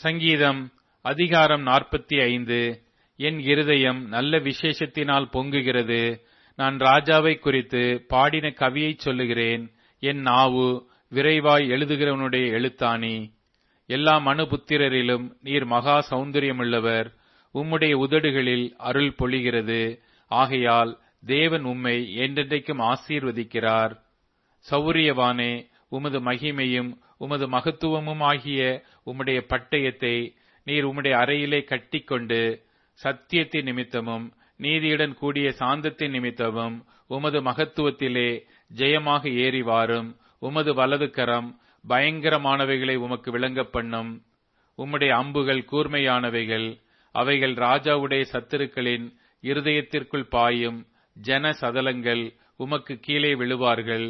சங்கீதம் அதிகாரம் நாற்பத்தி ஐந்து என் இருதயம் நல்ல விசேஷத்தினால் பொங்குகிறது நான் ராஜாவை குறித்து பாடின கவியைச் சொல்லுகிறேன் என் நாவு விரைவாய் எழுதுகிறவனுடைய எழுத்தாணி எல்லா மனுபுத்திரரிலும் நீர் மகா சௌந்தரியமுள்ளவர் உம்முடைய உதடுகளில் அருள் பொழிகிறது ஆகையால் தேவன் உம்மை என்றென்றைக்கும் ஆசீர்வதிக்கிறார் சௌரியவானே உமது மகிமையும் உமது மகத்துவமும் ஆகிய உம்முடைய பட்டயத்தை நீர் உம்முடைய அறையிலே கட்டிக்கொண்டு சத்தியத்தின் நிமித்தமும் நீதியுடன் கூடிய சாந்தத்தின் நிமித்தமும் உமது மகத்துவத்திலே ஜெயமாக ஏறி வாரும் உமது வலது கரம் பயங்கரமானவைகளை உமக்கு விளங்க பண்ணும் உம்முடைய அம்புகள் கூர்மையானவைகள் அவைகள் ராஜாவுடைய சத்துருக்களின் இருதயத்திற்குள் பாயும் ஜன சதலங்கள் உமக்கு கீழே விழுவார்கள்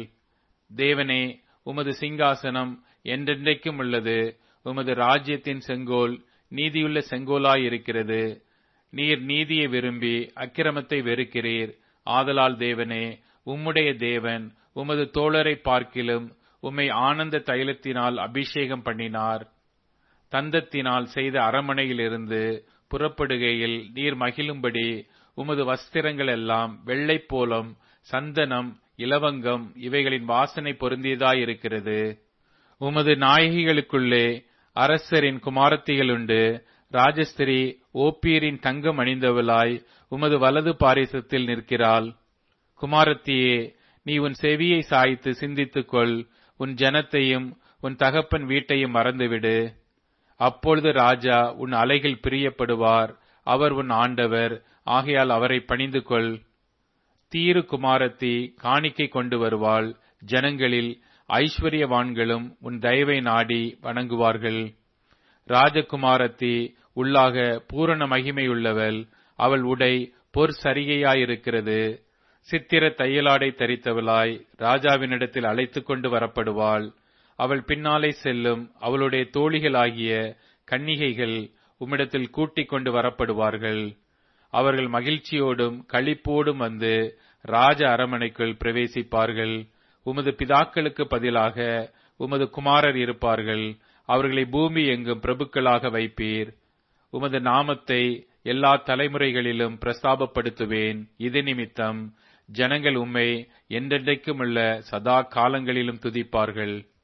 தேவனே உமது சிங்காசனம் என்றென்றைக்கும் உள்ளது உமது ராஜ்யத்தின் செங்கோல் நீதியுள்ள செங்கோலாயிருக்கிறது நீர் நீதியை விரும்பி அக்கிரமத்தை வெறுக்கிறீர் ஆதலால் தேவனே உம்முடைய தேவன் உமது தோழரை பார்க்கிலும் உம்மை ஆனந்த தைலத்தினால் அபிஷேகம் பண்ணினார் தந்தத்தினால் செய்த அரமனையிலிருந்து புறப்படுகையில் நீர் மகிழும்படி உமது வஸ்திரங்கள் எல்லாம் வெள்ளை போலம் சந்தனம் இலவங்கம் இவைகளின் வாசனை பொருந்தியதாயிருக்கிறது உமது நாயகிகளுக்குள்ளே அரசரின் குமாரத்திகளுண்டு ராஜஸ்திரி ஓப்பீரின் தங்கம் அணிந்தவளாய் உமது வலது பாரிசத்தில் நிற்கிறாள் குமாரத்தியே நீ உன் செவியை சாய்த்து சிந்தித்துக்கொள் உன் ஜனத்தையும் உன் தகப்பன் வீட்டையும் மறந்துவிடு அப்பொழுது ராஜா உன் அலைகள் பிரியப்படுவார் அவர் உன் ஆண்டவர் ஆகையால் அவரை பணிந்து கொள் தீரு குமாரத்தி காணிக்கை கொண்டு வருவாள் ஜனங்களில் ஐஸ்வர்யவான்களும் உன் தயவை நாடி வணங்குவார்கள் ராஜகுமாரத்தி உள்ளாக பூரண மகிமையுள்ளவள் அவள் உடை பொற் சரிகையாயிருக்கிறது சித்திர தையலாடை தரித்தவளாய் ராஜாவினிடத்தில் அழைத்துக் கொண்டு வரப்படுவாள் அவள் பின்னாலே செல்லும் அவளுடைய தோழிகளாகிய கன்னிகைகள் உம்மிடத்தில் கூட்டிக் கொண்டு வரப்படுவார்கள் அவர்கள் மகிழ்ச்சியோடும் களிப்போடும் வந்து ராஜ அரமனைக்குள் பிரவேசிப்பார்கள் உமது பிதாக்களுக்கு பதிலாக உமது குமாரர் இருப்பார்கள் அவர்களை பூமி எங்கும் பிரபுக்களாக வைப்பீர் உமது நாமத்தை எல்லா தலைமுறைகளிலும் பிரஸ்தாபப்படுத்துவேன் இது நிமித்தம் ஜனங்கள் உம்மை என்றென்றைக்கும் உள்ள சதா காலங்களிலும் துதிப்பார்கள்